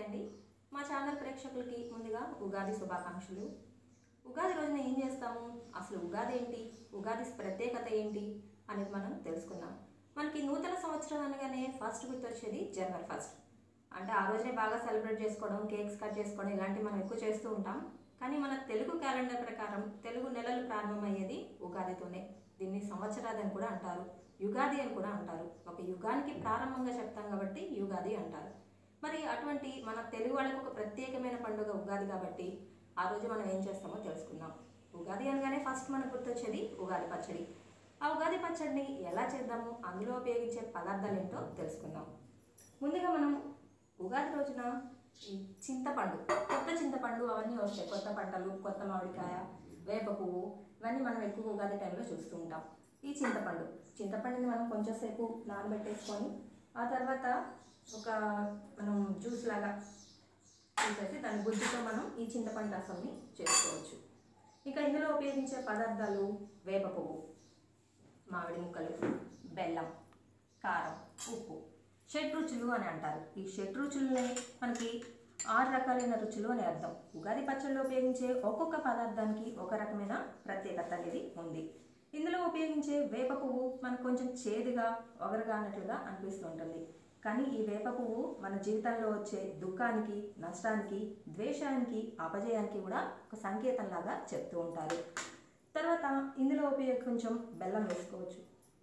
అండి మా ఛానల్ ప్రేక్షకులకి ముందుగా ఉగాది శుభాకాంక్షలు ఉగాది రోజున ఏం చేస్తాము అసలు ఉగాది ఏంటి ఉగాది ప్రత్యేకత ఏంటి అనేది మనం తెలుసుకుందాం మనకి నూతన సంవత్సరం అనగానే ఫస్ట్ గుర్తొచ్చేది జనవరి ఫస్ట్ అంటే ఆ రోజునే బాగా సెలబ్రేట్ చేసుకోవడం కేక్స్ కట్ చేసుకోవడం ఇలాంటివి మనం ఎక్కువ చేస్తూ ఉంటాం కానీ మన తెలుగు క్యాలెండర్ ప్రకారం తెలుగు నెలలు ప్రారంభమయ్యేది ఉగాదితోనే దీన్ని సంవత్సరాది అని కూడా అంటారు యుగాది అని కూడా అంటారు ఒక యుగానికి ప్రారంభంగా చెప్తాం కాబట్టి యుగాది అంటారు మరి అటువంటి మన తెలుగు వాళ్ళకి ఒక ప్రత్యేకమైన పండుగ ఉగాది కాబట్టి ఆ రోజు మనం ఏం చేస్తామో తెలుసుకుందాం ఉగాది అనగానే ఫస్ట్ మనకు గుర్తొచ్చేది ఉగాది పచ్చడి ఆ ఉగాది పచ్చడిని ఎలా చేద్దాము అందులో ఉపయోగించే పదార్థాలు ఏంటో తెలుసుకుందాం ముందుగా మనం ఉగాది రోజున ఈ చింతపండు కొత్త చింతపండు అవన్నీ వస్తాయి కొత్త పంటలు కొత్త మామిడికాయ వేప పువ్వు ఇవన్నీ మనం ఎక్కువ ఉగాది టైంలో చూస్తూ ఉంటాం ఈ చింతపండు చింతపండుని మనం కొంచెం సేపు నానబెట్టేసుకొని ఆ తర్వాత ఒక మనం జ్యూస్ లాగా తీసేసి దాని గుజ్జుతో మనం ఈ చింతపండు రసంని చేసుకోవచ్చు ఇంకా ఇందులో ఉపయోగించే పదార్థాలు వేప పువ్వు మామిడి ముక్కలు బెల్లం కారం ఉప్పు షడ్ రుచులు అని అంటారు ఈ షడ్ రుచులని మనకి ఆరు రకాలైన రుచులు అని అర్థం ఉగాది పచ్చళ్ళలో ఉపయోగించే ఒక్కొక్క పదార్థానికి ఒక రకమైన ప్రత్యేకత అనేది ఉంది ఇందులో ఉపయోగించే వేప పువ్వు మనకు కొంచెం చేదుగా ఒగరుగా అన్నట్లుగా అనిపిస్తూ ఉంటుంది కానీ ఈ వేప పువ్వు మన జీవితంలో వచ్చే దుఃఖానికి నష్టానికి ద్వేషానికి అపజయానికి కూడా ఒక సంకేతంలాగా చెప్తూ ఉంటారు తర్వాత ఇందులో ఉపయోగ కొంచెం బెల్లం వేసుకోవచ్చు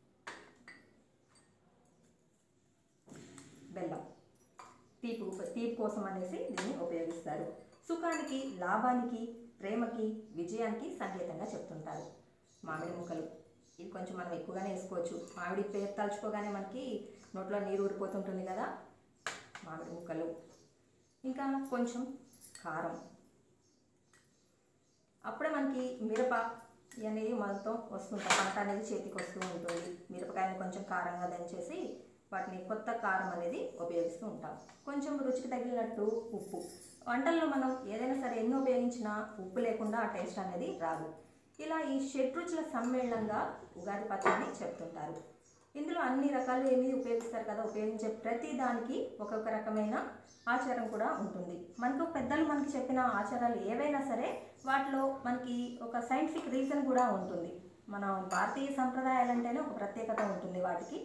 బెల్లం తీపు తీపి కోసం అనేసి దీన్ని ఉపయోగిస్తారు సుఖానికి లాభానికి ప్రేమకి విజయానికి సంకేతంగా చెప్తుంటారు మామిడి ముక్కలు ఇది కొంచెం మనం ఎక్కువగానే వేసుకోవచ్చు మామిడి పేరు తలుచుకోగానే మనకి నోట్లో నీరు ఊరిపోతుంటుంది కదా మామిడి ముక్కలు ఇంకా కొంచెం కారం అప్పుడే మనకి మిరప అనేది మొత్తం వస్తుంటాయి పంట అనేది చేతికి వస్తూ ఉంటుంది మిరపకాయని కొంచెం కారంగా దంచేసి వాటిని కొత్త కారం అనేది ఉపయోగిస్తూ ఉంటాం కొంచెం రుచికి తగిలినట్టు ఉప్పు వంటల్లో మనం ఏదైనా సరే ఎన్ని ఉపయోగించినా ఉప్పు లేకుండా ఆ టేస్ట్ అనేది రాదు ఇలా ఈ షడ్రుచుల సమ్మేళనంగా ఉగాది పచ్చడిని చెప్తుంటారు ఇందులో అన్ని రకాలు ఏమి ఉపయోగిస్తారు కదా ఉపయోగించే ప్రతి దానికి ఒక్కొక్క రకమైన ఆచారం కూడా ఉంటుంది మనకు పెద్దలు మనకి చెప్పిన ఆచారాలు ఏవైనా సరే వాటిలో మనకి ఒక సైంటిఫిక్ రీజన్ కూడా ఉంటుంది మన భారతీయ సంప్రదాయాలంటేనే ఒక ప్రత్యేకత ఉంటుంది వాటికి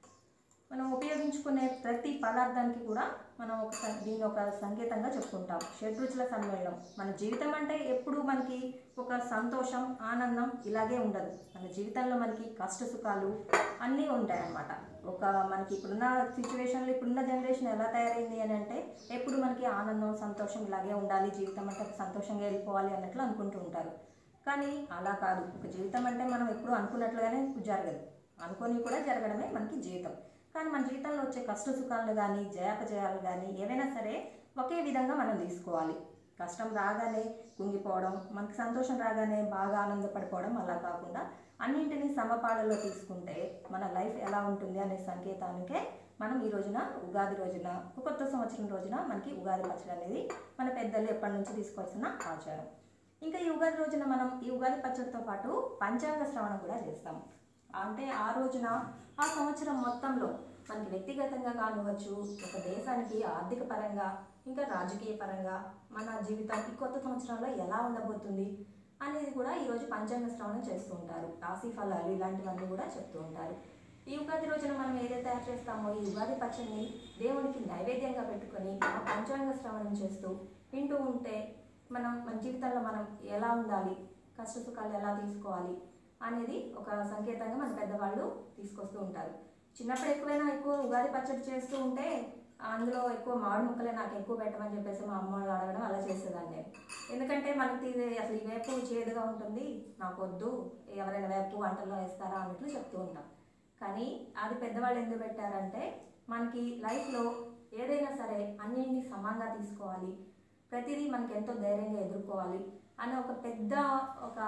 మనం ఉపయోగించుకునే ప్రతి పదార్థానికి కూడా మనం ఒక సం- దీన్ని ఒక సంకేతంగా చెప్పుకుంటాం షడ్రుచుల సమ్మేళనం మన జీవితం అంటే ఎప్పుడు మనకి ఒక సంతోషం ఆనందం ఇలాగే ఉండదు మన జీవితంలో మనకి కష్ట సుఖాలు అన్నీ ఉంటాయి అన్నమాట ఒక మనకి ఇప్పుడున్న సిచ్యువేషన్లో ఇప్పుడున్న జనరేషన్ ఎలా తయారైంది అని అంటే ఎప్పుడు మనకి ఆనందం సంతోషం ఇలాగే ఉండాలి జీవితం అంటే సంతోషంగా వెళ్ళిపోవాలి అన్నట్లు అనుకుంటూ ఉంటారు కానీ అలా కాదు ఒక జీవితం అంటే మనం ఎప్పుడు అనుకున్నట్లుగానే జరగదు అనుకొని కూడా జరగడమే మనకి జీవితం కానీ మన జీవితంలో వచ్చే కష్ట సుఖాలను కానీ జయాపజయాలు కానీ ఏవైనా సరే ఒకే విధంగా మనం తీసుకోవాలి కష్టం రాగానే కుంగిపోవడం మనకి సంతోషం రాగానే బాగా ఆనందపడిపోవడం అలా కాకుండా అన్నింటినీ సమపాళలో తీసుకుంటే మన లైఫ్ ఎలా ఉంటుంది అనే సంకేతానికే మనం ఈ రోజున ఉగాది రోజున ఒక కొత్త సంవత్సరం రోజున మనకి ఉగాది పచ్చడి అనేది మన పెద్దలు ఎప్పటి నుంచి తీసుకొచ్చిన ఆచారం ఇంకా ఈ ఉగాది రోజున మనం ఈ ఉగాది పచ్చడితో పాటు పంచాంగ శ్రవణం కూడా చేస్తాం అంటే ఆ రోజున ఆ సంవత్సరం మొత్తంలో మనకి వ్యక్తిగతంగా కానివ్వచ్చు ఒక దేశానికి ఆర్థిక పరంగా ఇంకా రాజకీయ పరంగా మన జీవితం ఈ కొత్త సంవత్సరంలో ఎలా ఉండబోతుంది అనేది కూడా ఈరోజు పంచాంగ శ్రవణం చేస్తూ ఉంటారు రాశి ఫలాలు ఇలాంటివన్నీ కూడా చెప్తూ ఉంటారు ఈ ఉగాది రోజున మనం ఏదైతే తయారు చేస్తామో ఈ ఉగాది పచ్చడిని దేవునికి నైవేద్యంగా పెట్టుకొని ఆ పంచాంగ శ్రవణం చేస్తూ వింటూ ఉంటే మనం మన జీవితంలో మనం ఎలా ఉండాలి కష్ట సుఖాలు ఎలా తీసుకోవాలి అనేది ఒక సంకేతంగా మన పెద్దవాళ్ళు తీసుకొస్తూ ఉంటారు చిన్నప్పుడు ఎక్కువైనా ఎక్కువ ఉగాది పచ్చడి చేస్తూ ఉంటే అందులో ఎక్కువ మామిడి ముక్కలే నాకు ఎక్కువ పెట్టమని చెప్పేసి మా అమ్మ వాళ్ళు అడగడం అలా చేసేదాన్ని నేను ఎందుకంటే మనకి ఇది అసలు ఈ వేపు చేదుగా ఉంటుంది నాకు వద్దు ఎవరైనా వేపు వంటల్లో వేస్తారా అన్నట్లు చెప్తూ ఉంటాం కానీ అది పెద్దవాళ్ళు ఎందుకు పెట్టారంటే మనకి లైఫ్లో ఏదైనా సరే అన్నింటినీ సమానంగా తీసుకోవాలి ప్రతిదీ మనకి ఎంతో ధైర్యంగా ఎదుర్కోవాలి అనే ఒక పెద్ద ఒక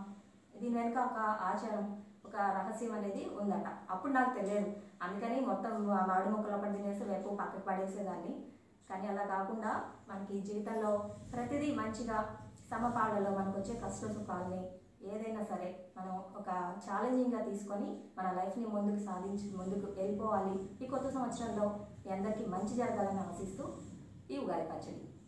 దీని వెనుక ఒక ఆచారం ఒక రహస్యం అనేది ఉందట అప్పుడు నాకు తెలియదు అందుకని మొత్తం ఆ మామిడి ముక్కలు ఒకటి తినేసి రేపు పక్కకు పడేసేదాన్ని కానీ అలా కాకుండా మనకి జీవితంలో ప్రతిదీ మంచిగా సమపాళ్ళలో మనకు వచ్చే కష్ట సుఖాలని ఏదైనా సరే మనం ఒక ఛాలెంజింగ్గా తీసుకొని మన లైఫ్ని ముందుకు సాధించి ముందుకు వెళ్ళిపోవాలి ఈ కొత్త సంవత్సరంలో మీ అందరికీ మంచి జరగాలని ఆశిస్తూ ఈ ఉగాది పచ్చడి